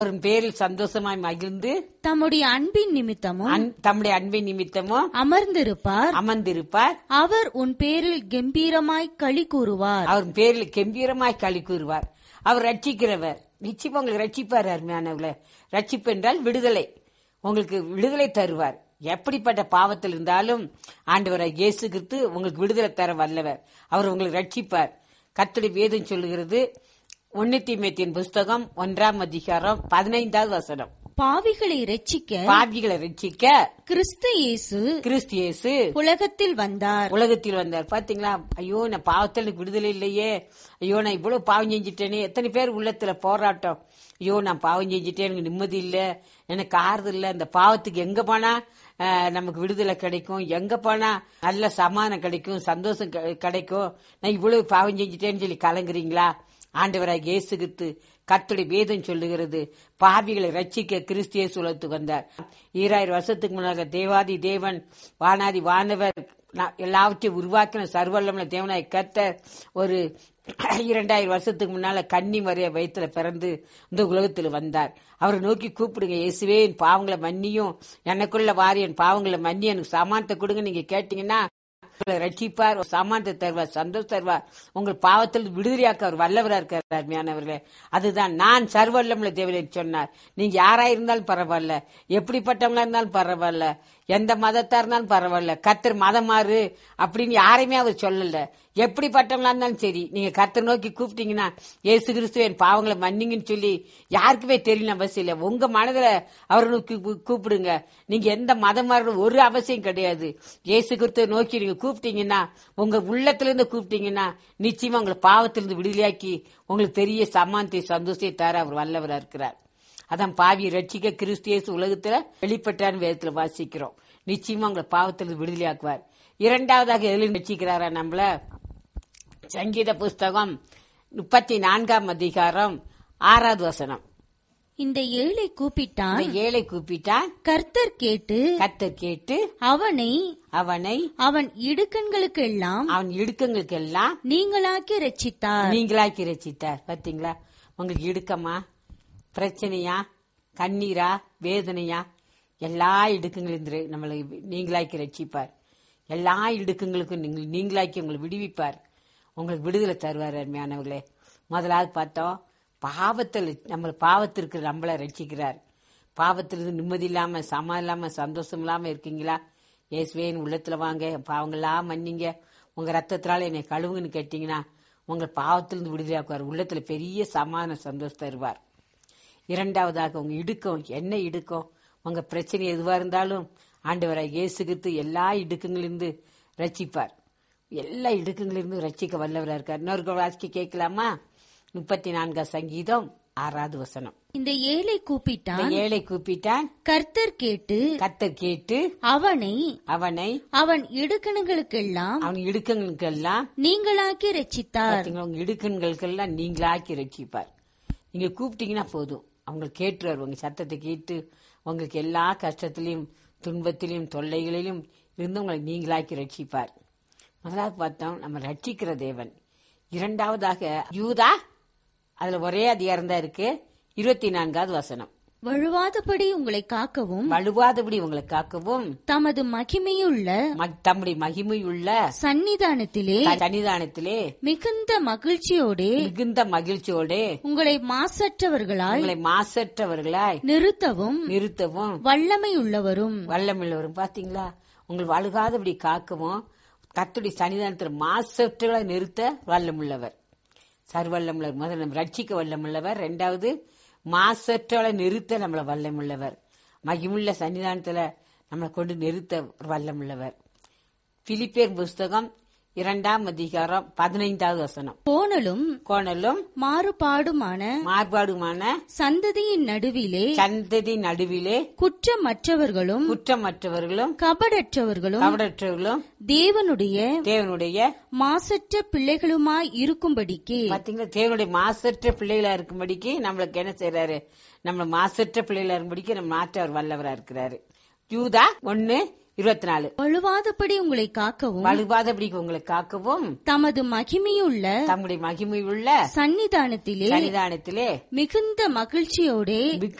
அவரின் பேரில் சந்தோஷமாய் மகிழ்ந்து தம்முடைய அன்பின் நிமித்தமும் அன்- தம்முடைய அன்பின் நிமித்தமும் அமர்ந்திருப்பார் அமர்ந்திருப்பார் அவர் உன் பேரில் கம்பீரமாய் களி கூறுவார் அவர் பேரில் கம்பீரமாய் களி கூறுவார் அவர் ரட்சிக்கிறவர் நிச்சயமா உங்களுக்கு ரட்சிப்பார் அருமையானவர்களே ரட்சிப்பு என்றால் விடுதலை உங்களுக்கு விடுதலை தருவார் எப்படிப்பட்ட பாவத்தில் இருந்தாலும் ஆண்டவராய் இயேசு கிறிஸ்து உங்களுக்கு விடுதலை தர வல்லவர் அவர் உங்களுக்கு ரட்சிப்பார் கத்தடி வேதம் சொல்லுகிறது ஒன்னு தீமேத்தின் புஸ்தகம் ஒன்றாம் அதிகாரம் பதினைந்தாவது வசனம் பாவிகளை ரட்சிக்க பாவிகளை ரட்சிக்க கிறிஸ்து இயேசு கிறிஸ்து இயேசு உலகத்தில் வந்தார் உலகத்தில் வந்தார் பாத்தீங்களா ஐயோ நான் பாவத்தில் எனக்கு விடுதலை இல்லையே ஐயோ நான் இவ்வளவு பாவம் செஞ்சுட்டேனே எத்தனை பேர் உள்ளத்துல போராட்டம் ஐயோ நான் பாவம் செஞ்சுட்டேன் எனக்கு நிம்மதி இல்ல எனக்கு ஆறுதல் இல்ல இந்த பாவத்துக்கு எங்க போனா அஹ், நமக்கு விடுதலை கிடைக்கும் எங்க போனா நல்ல சமாதானம் கிடைக்கும் சந்தோஷம் கெ- கிடைக்கும் நான் இவ்வளவு பாவம் செஞ்சுட்டேன்னு சொல்லி கலங்குறீங்களா ஆண்டவராக இயேசு கிறிஸ்து கர்த்தருடைய வேதம் சொல்லுகிறது பாவிகளை ரட்சிக்க கிறிஸ்திய சுலத்துக்கு வந்தார் ஈராயிரம் வருஷத்துக்கு முன்னாக தேவாதி தேவன் வானாதி வானவர் நா- எல்லாவற்றையும் உருவாக்கின சர்வல்லமுள்ள தேவனாய் கர்த்தர் ஒரு இரண்டாயிரம் வருஷத்துக்கு முன்னால கன்னி மறைய வயிற்றுல பிறந்து இந்த உலகத்தில் வந்தார் அவரை நோக்கி கூப்பிடுங்க இயேசுவே என் பாவங்களை மன்னியும் எனக்குள்ள வாரி என் பாவங்களை மன்னி எனக்கு சமானத்தை கொடுங்க நீங்க கேட்டீங்கன்னா உங்களை ரட்சிப்பார் ஒரு சமானத்தை தருவார் சந்தோஷம் தருவார் உங்கள் பாவத்தில் விடுதலையாக்க அவர் வல்லவரா இருக்கார் அருமையானவர்களே அதுதான் நான் சர்வல்லமுள்ள தேவனை சொன்னார் நீங்க யாரா இருந்தாலும் பரவாயில்ல எப்படிப்பட்டவங்களா இருந்தாலும் பரவாயில்ல எந்த மதத்தா இருந்தாலும் பரவாயில்ல கத்தர் மதம் மாறு அப்படின்னு யாரையுமே அவர் சொல்லல எப்படிப்பட்டவங்களா இருந்தாலும் சரி நீங்க கத்தர் நோக்கி கூப்பிட்டீங்கன்னா ஏசு கிறிஸ்து என் பாவங்களை மன்னிங்கன்னு சொல்லி யாருக்குமே தெரியல அவசியம் இல்லை உங்க மனதுல அவரை நோக்கி கூ- கூப்பிடுங்க நீங்க எந்த மதம் மாறுற ஒரு அவசியம் கிடையாது இயேசு கிறிஸ்துவை நோக்கி நீங்க கூப்பிட்டீங்கன்னா உங்க உள்ளத்துல இருந்து கூப்பிட்டீங்கன்னா நிச்சயமா உங்களை பாவத்திலிருந்து விடுதலையாக்கி உங்களுக்கு பெரிய சமானத்தை சந்தோஷத்தை தர அவர் வல்லவரா இருக்கிறார் அதான் பாவி ரட்சிக்க கிறிஸ்து இயேசு உலகத்துல வெளிப்பட்டான்னு வேதத்துல வாசிக்கிறோம் நிச்சயமா உங்களை பாவத்திலிருந்து விடுதலையாக்குவார் இரண்டாவதாக எதிலும் ரட்சிக்கிறாரா நம்மள சங்கீத புஸ்தகம் முப்பத்தி நான்காம் அதிகாரம் ஆறாவது வசனம் இந்த ஏழை கூப்பிட்டான் அந்த ஏழை கூப்பிட்டான் கர்த்தர் கேட்டு கத்தர் கேட்டு அவனை அவனை அவன் இடுக்கண்களுக்கெல்லாம் அவன் இடுக்கங்களுக்கெல்லாம் நீங்களாக்கி ரட்சித்தார் நீங்களாக்கி ரசித்தார் பாத்தீங்களா உங்களுக்கு இடுக்கமா பிரச்சனையா கண்ணீரா வேதனையா எல்லா இடுக்கங்களிலிருந்து நம்மளை நீங்களாக்கி ரட்சிப்பார் எல்லா இடுக்கங்களுக்கும் நீங்கள் நீங்களாக்கி உங்களை விடுவிப்பார் உங்களுக்கு விடுதலை தருவார் அருமையானவர்களே முதலாவது பார்த்தோம் பாவத்தில் நம்ம பாவத்திற்கு நம்மளை ரட்சிக்கிறார் பாவத்திலிருந்து நிம்மதி இல்லாம சமா இல்லாம சந்தோஷம் இல்லாம இருக்கீங்களா இயேசுவேன் உள்ளத்துல வாங்க என் பாவங்கள்லாம் மன்னிங்க உங்க ரத்தத்தினால என்னை கழுவுங்கன்னு கேட்டீங்கன்னா உங்கள் பாவத்திலிருந்து விடுதலையாக்குவார் உள்ளத்துல பெரிய சமாதான சந்தோஷம் தருவார் இரண்டாவதாக உங்க இடுக்கம் என்ன இடுக்கம் உங்க பிரச்சனை எதுவா இருந்தாலும் ஆண்டவராய் இயேசு கிறிஸ்து எல்லா இடுக்கங்களிலிருந்து ரட்சிப்பார் எல்லா இடுக்கங்களிலிருந்து ரட்சிக்க வல்லவரா இருக்கார் இன்னொரு வாசிக்க கேட்கலாமா முப்பத்தி நான்காம் சங்கீதம் ஆறாவது வசனம் இந்த ஏழை கூப்பிட்டான் இந்த ஏழை கூப்பிட்டான் கர்த்தர் கேட்டு கத்தர் கேட்டு அவனை அவனை அவன் இடுக்கணுகளுக்கெல்லாம் அவன் இடுக்கங்களுக்கெல்லாம் நீங்களாக்கி ரட்சித்தார் பாத்தீங்களா உங்க இடுக்கண்களுக்கெல்லாம் நீங்களாக்கி ரட்சிப்பார் நீங்க கூப்பிட்டீங்கன்னா போதும் அவங்க கேட்டுருவார் உங்க சத்தத்தை கேட்டு உங்களுக்கு எல்லா கஷ்டத்திலையும் துன்பத்திலையும் தொல்லைகளிலும் இருந்து உங்களை நீங்களாக்கி ரட்சிப்பார் முதலாவது பார்த்தோம் நம்ம ரட்சிக்கிற தேவன் இரண்டாவதாக யூதா அதுல ஒரே அதிகாரம் தான் இருக்கு இருபத்தி நான்காவது வசனம் வழுவாதபடி உங்களை காக்கவும் வலுவாதபடி உங்களை காக்கவும் தமது மகிமையுள்ள ம- தம்முடைய மகிமையுள்ள சந்நிதானத்திலே சன்னிதானத்திலே மிகுந்த மகிழ்ச்சியோடே மிகுந்த மகிழ்ச்சியோட உங்களை மாசற்றவர்களாய் உங்களை மாசற்றவர்களாய் நிறுத்தவும் நிறுத்தவும் வல்லமையுள்ளவரும் வல்லமுள்ளவரும் பாத்தீங்களா உங்கள் வழுகாதபடி காக்கவும் கத்துடைய சன்னிதானத்தில் மாசற்றவர்களை நிறுத்த வல்லமுள்ளவர் சர்வல்லமுள்ளவர் முதல்ல நம்ம ரட்சிக்க வல்லமுள்ளவர் ரெண்டாவது மாசற்றவளை நிறுத்த நம்மள வல்லமுள்ளவர் மகிமுள்ள சன்னிதானத்துல நம்மளை கொண்டு நிறுத்த வல்லமுள்ளவர் பிலிப்பேர் புஸ்தகம் இரண்டாம் அதிகாரம் பதினைந்தாவது வசனம் கோணலும் கோணலும் மாறுபாடுமான மார்பாடுமான சந்ததியின் நடுவிலே சந்ததி நடுவிலே குற்றமற்றவர்களும் குற்றமற்றவர்களும் கபடற்றவர்களும் கவடற்றவர்களும் தேவனுடைய தேவனுடைய மாசற்ற பிள்ளைகளுமாய் இருக்கும்படிக்கு பாத்தீங்களா தேவனுடைய மாசற்ற பிள்ளைகளா இருக்கும்படிக்கு நம்மளுக்கு என்ன செய்யறாரு நம்ம மாசற்ற பிள்ளைகளா இருக்கும்படிக்கு நம்ம மாற்ற அவர் வல்லவரா இருக்கிறாரு யூதா ஒன்னு இருபத்தி நாலு வழுவாதபடி உங்களை காக்கவும் வலுவாதபடி உங்களை காக்கவும் தமது மகிமையுள்ள தம்முடைய மகிமை உள்ள சன்னிதானத்திலே சன்னிதானத்திலே மிகுந்த மகிழ்ச்சியோடே